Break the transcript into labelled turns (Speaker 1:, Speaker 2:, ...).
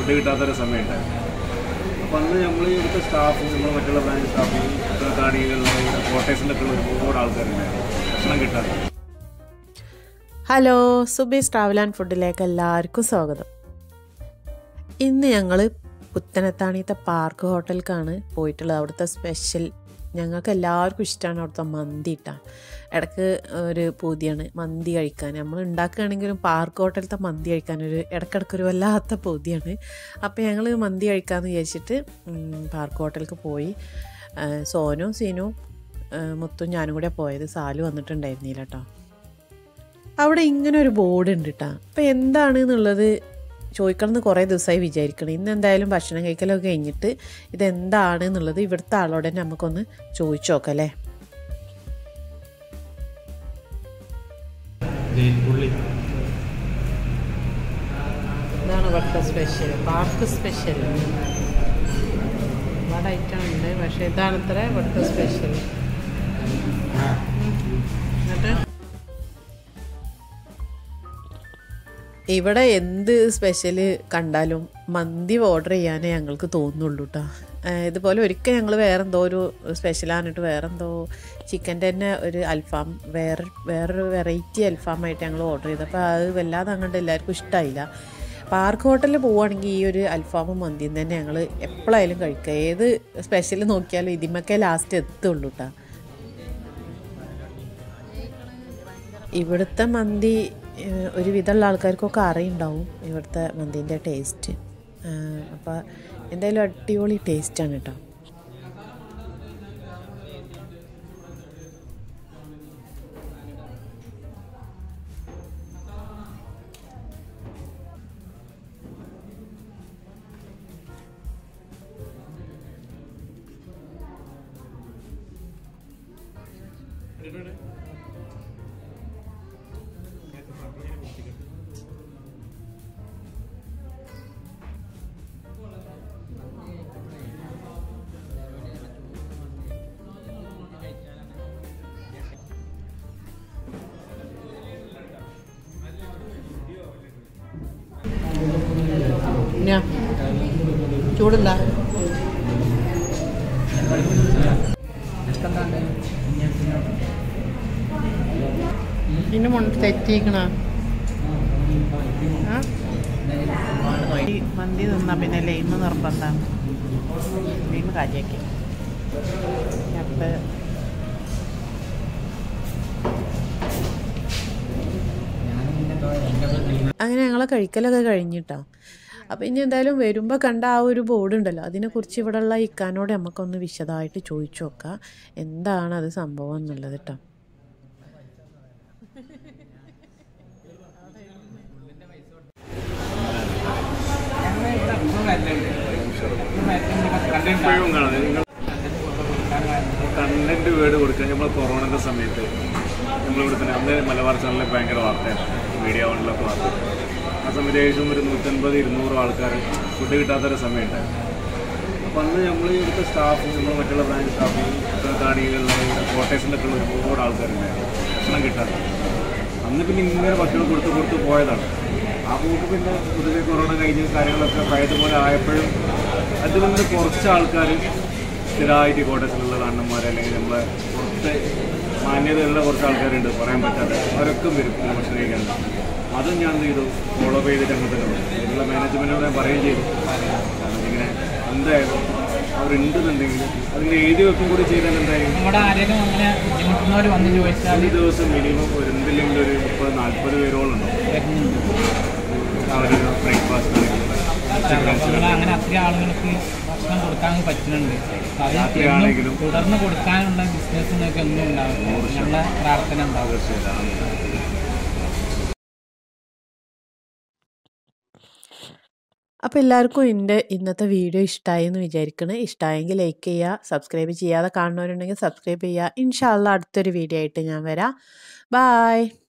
Speaker 1: Food കിട്ടാത്തൊരു സമയമുണ്ടായിരുന്നു അപ്പോൾ അന്ന് നമ്മൾ ഇവിടുത്തെ സ്റ്റാഫ് നമ്മൾ മറ്റുള്ള ബ്രാഞ്ച് സ്റ്റാഫ് കാണികളിൽ കോട്ടേഴ്സിലൊക്കെ ഉള്ള ഒരുപാട് ആൾക്കാരുണ്ടായിരുന്നു ഭക്ഷണം കിട്ടാതെ
Speaker 2: ഹലോ സുബീസ് ട്രാവൽ ആൻഡ് ഫുഡിലേക്ക് എല്ലാവർക്കും സ്വാഗതം ഇന്ന് ഞങ്ങൾ പുത്തനത്താണിത്തെ പാർക്ക് ഹോട്ടലിലേക്കാണ് പോയിട്ടുള്ളത് അവിടുത്തെ സ്പെഷ്യൽ ഞങ്ങൾക്ക് എല്ലാവർക്കും ഇഷ്ടമാണ് അവിടുത്തെ മന്തി ഇട്ടാ ഇടയ്ക്ക് ഒരു പൂതിയാണ് മന്തി കഴിക്കാൻ നമ്മൾ ഉണ്ടാക്കുകയാണെങ്കിലും പാർക്ക് ഹോട്ടലത്തെ മന്തി കഴിക്കാൻ ഒരു ഇടയ്ക്കിടയ്ക്ക് ഒരു വല്ലാത്ത പൂതിയാണ് അപ്പോൾ ഞങ്ങൾ മന്തി കഴിക്കാമെന്ന് വിചാരിച്ചിട്ട് ഉം, പാർക്ക് ഹോട്ടലിലേക്ക് പോയി ആ, സോനും സീനും ആ, മുത്തും ഞാനും കൂടെ പോയത് സാലു വന്നിട്ടുണ്ടായിരുന്നില്ല കേട്ടോ അവിടെ ഇങ്ങനെ ഒരു ബോർഡ് ഉണ്ട് കേട്ടോ അപ്പോൾ എന്താണ് എന്നുള്ളത് ചോദിക്കണം എന്ന് കുറേ ദിവസമായി വിചാരിക്കണം ഇന്ന് എന്തായാലും ഭക്ഷണം കഴിക്കലൊക്കെ കഴിഞ്ഞിട്ട് ഇതെന്താണ് എന്നുള്ളത് ഇവിടുത്തെ ആളോട് തന്നെ നമുക്കൊന്ന് ചോദിച്ചു നോക്കാം അല്ലേ ഇതാണ് ഇവിടുത്തെ സ്പെഷ്യൽ പാർക്ക് സ്പെഷ്യൽ ഒരുപാട് ഐറ്റം ഉണ്ട് പക്ഷേ ഇതാണ് ഇത്ര ഇവിടുത്തെ സ്പെഷ്യൽ എന്നിട്ട് ഇവിടെ എന്ത് സ്പെഷ്യൽ കണ്ടാലും മന്തി ഓർഡർ ചെയ്യാനേ ഞങ്ങൾക്ക് തോന്നുള്ളൂ കേട്ടോ ഇതുപോലെ ഒരിക്കൽ ഞങ്ങൾ വേറെന്തോ ഒരു സ്പെഷ്യലാണിട്ട് വേറെന്തോ ചിക്കൻ്റെ തന്നെ ഒരു അൽഫാം വേറെ വേറൊരു വെറൈറ്റി അൽഫാമായിട്ട് ഞങ്ങൾ ഓർഡർ ചെയ്തു അപ്പോൾ അത് വല്ലാതെ അങ്ങോട്ട് എല്ലാവർക്കും ഇഷ്ടമായില്ല പാർക്ക് ഹോട്ടലിൽ പോവുകയാണെങ്കിൽ ഈ ഒരു അൽഫാമും മന്തിയും തന്നെ ഞങ്ങൾ എപ്പോഴായാലും കഴിക്കുക ഏത് സ്പെഷ്യൽ നോക്കിയാലും ഇതിമൊക്കെ ലാസ്റ്റ് എത്തുള്ളൂ കേട്ടോ ഇവിടുത്തെ മന്തി ഏഹ്, ഒരുവിധമുള്ള ആൾക്കാർക്കൊക്കെ അറിയുണ്ടാവും ഇവിടുത്തെ മന്തിൻ്റെ ടേസ്റ്റ് അപ്പോൾ എന്തായാലും അടിപൊളി ടേസ്റ്റാണ് കേട്ടോ ചൂടുണ്ട ഇതിന് മുണ്ട് തെറ്റിക്കണ മന്തി തിന്നാ പിന്നെ ലൈമ് നിർബന്ധമാണ് ലൈമ് കാര്യാക്കി അപ്പം അങ്ങനെ ഞങ്ങളെ കഴിക്കലൊക്കെ കഴിഞ്ഞിട്ടോ അപ്പം ഇനി എന്തായാലും വരുമ്പോൾ കണ്ട ആ ഒരു ബോർഡ് ഉണ്ടല്ലോ അതിനെക്കുറിച്ച് ഇവിടെയുള്ള ഇക്കാനോട് നമുക്കൊന്ന് വിശദമായിട്ട് ചോദിച്ചു നോക്കാം എന്താണ് അത് സംഭവം എന്നുള്ളത് കേട്ടോ
Speaker 1: എപ്പോഴും കാണാം നിങ്ങൾ കണ്ടന്റ് വേർഡ് കൊടുക്കുക നമ്മൾ കൊറോണയുടെ സമയത്ത് നമ്മളിവിടെ തന്നെ അന്ന് മലബാർ ചാനലിൽ ഭയങ്കര വാർത്തയായിരുന്നു മീഡിയ വണ്ണിലൊക്കെ വാർത്ത ആ സമയത്ത് ഏകദേശം ഒരു നൂറ്റൻപത് ഇരുന്നൂറ് ആൾക്കാർ ഫുഡ് കിട്ടാത്തൊരു സമയമുണ്ടായിരുന്നു അപ്പോൾ അന്ന് നമ്മൾ ഇവിടുത്തെ സ്റ്റാഫ് നമ്മൾ മറ്റുള്ള ബ്രാഞ്ച് സ്റ്റാഫ് കാണികളിൽ കോട്ടേഴ്സിലൊക്കെ ഉള്ള ഒരുപാട് ആൾക്കാരുണ്ടായിരുന്നു ഭക്ഷണം കിട്ടാതെ അന്ന് പിന്നെ ഇങ്ങനെ ഭക്ഷണം കൊടുത്ത് കൊടുത്ത് പോയതാണ് ആ പോക്ക് പിന്നെ പൊതുവെ കൊറോണ കഴിഞ്ഞ് കാര്യങ്ങളൊക്കെ പഴയതുപോലെ ആയപ്പോഴും അതിൽ നിന്ന് കുറച്ച് ആൾക്കാർ സ്ഥിരമായിട്ട് കോട്ടയത്തിലുള്ള അണ്ണന്മാർ അല്ലെങ്കിൽ നമ്മളെ പുറത്ത് മാന്യതയുള്ള കുറച്ച് ആൾക്കാരുണ്ട് പറയാൻ പറ്റാതെ അവരൊക്കെ വരും ഇങ്ങനെ ഭക്ഷണം കഴിക്കാൻ അതും ഞാൻ എന്ത് ചെയ്തു ഫോളോ അപ്പ് ചെയ്തിട്ട് അങ്ങോട്ട് തന്നെ വന്നു. ഇതിലുള്ള മാനേജ്മെൻറ്റിനോട് ഞാൻ പറയുകയും ചെയ്തു കാരണം ഇങ്ങനെ എന്തായാലും അവരുണ്ടെന്നുണ്ടെങ്കിൽ അതിങ്ങനെ എഴുതി വെക്കും കൂടി ചെയ്താൽ എന്തായാലും
Speaker 3: നമ്മുടെ ആരെങ്കിലും അങ്ങനെ ബുദ്ധിമുട്ടുന്നവർ വന്ന് ചോദിച്ചാൽ
Speaker 1: ഒരു ദിവസം മിനിമം ഒരു എന്തില്ലെങ്കിൽ ഒരു മുപ്പത് നാൽപ്പത് പേരോളം ഉണ്ടാവും അവർ ബ്രേക്ക്ഫാസ്റ്റ്
Speaker 3: നമ്മൾ അങ്ങനെ അത്രയും ആളുകൾക്ക് ഭക്ഷണം കൊടുക്കാൻ പറ്റുന്നുണ്ട് അപ്പൊ അത്
Speaker 1: രാത്രിയാണെങ്കിലും
Speaker 3: എന്നും തുടർന്ന് കൊടുക്കാനുള്ള ബിസിനസ് നിങ്ങൾക്ക് എന്നും ഉണ്ടാവും നമ്മളെ പ്രാർത്ഥന ഉണ്ടാവും
Speaker 2: അപ്പോൾ എല്ലാവർക്കും എൻ്റെ ഇന്നത്തെ വീഡിയോ ഇഷ്ടമായി എന്ന് വിചാരിക്കണം ഇഷ്ടമായെങ്കിൽ ലൈക്ക് ചെയ്യുക സബ്സ്ക്രൈബ് ചെയ്യാതെ കാണുന്നവരുണ്ടെങ്കിൽ സബ്സ്ക്രൈബ് ചെയ്യുക ഇൻഷാല്ല അടുത്തൊരു വീഡിയോ ആയിട്ട് ഞാൻ വരാം ബായ്